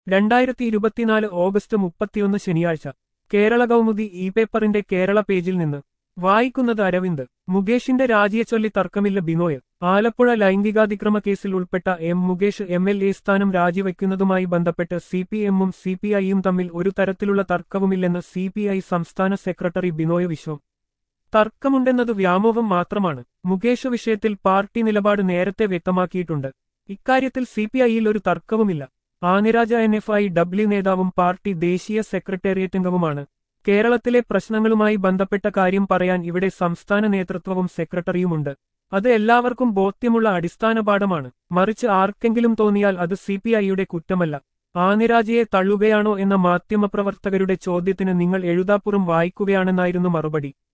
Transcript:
രണ്ടായിരത്തി ഇരുപത്തിനാല് ഓഗസ്റ്റ് മുപ്പത്തിയൊന്ന് ശനിയാഴ്ച കേരള കൗമുദി ഇ പേപ്പറിന്റെ കേരള പേജിൽ നിന്ന് വായിക്കുന്നത് അരവിന്ദ് മുകേഷിന്റെ രാജിയെച്ചൊല്ലി തർക്കമില്ല ബിനോയ് ആലപ്പുഴ ലൈംഗികാതിക്രമ കേസിൽ ഉൾപ്പെട്ട M Mukesh M L A സ്ഥാനം രാജിവെക്കുന്നതുമായി ബന്ധപ്പെട്ട് സി പി എമ്മും സി പി ഐയും തമ്മിൽ ഒരു തരത്തിലുള്ള തർക്കവുമില്ലെന്ന് സി പി ഐ സംസ്ഥാന സെക്രട്ടറി ബിനോയ് വിശ്വം തർക്കമുണ്ടെന്നത് വ്യാമോഹം മാത്രമാണ് മുകേഷ് വിഷയത്തിൽ പാർട്ടി നിലപാട് നേരത്തെ വ്യക്തമാക്കിയിട്ടുണ്ട് ഇക്കാര്യത്തിൽ സി പി ഐയിൽ ഒരു തർക്കവുമില്ല Annie Raja N F I W നേതാവും പാർട്ടി ദേശീയ സെക്രട്ടേറിയറ്റ് അംഗവുമാണ് കേരളത്തിലെ പ്രശ്നങ്ങളുമായി ബന്ധപ്പെട്ട കാര്യം പറയാൻ ഇവിടെ സംസ്ഥാന നേതൃത്വവും സെക്രട്ടറിയുമുണ്ട് അത് എല്ലാവർക്കും ബോധ്യമുള്ള അടിസ്ഥാന പാഠമാണ് മറിച്ച് ആർക്കെങ്കിലും തോന്നിയാൽ അത് സി പി ഐയുടെ കുറ്റമല്ല ആനിരാജയെ തള്ളുകയാണോ എന്ന മാധ്യമപ്രവർത്തകരുടെ ചോദ്യത്തിന് നിങ്ങൾ എഴുതാപ്പുറം വായിക്കുകയാണെന്നായിരുന്നു മറുപടി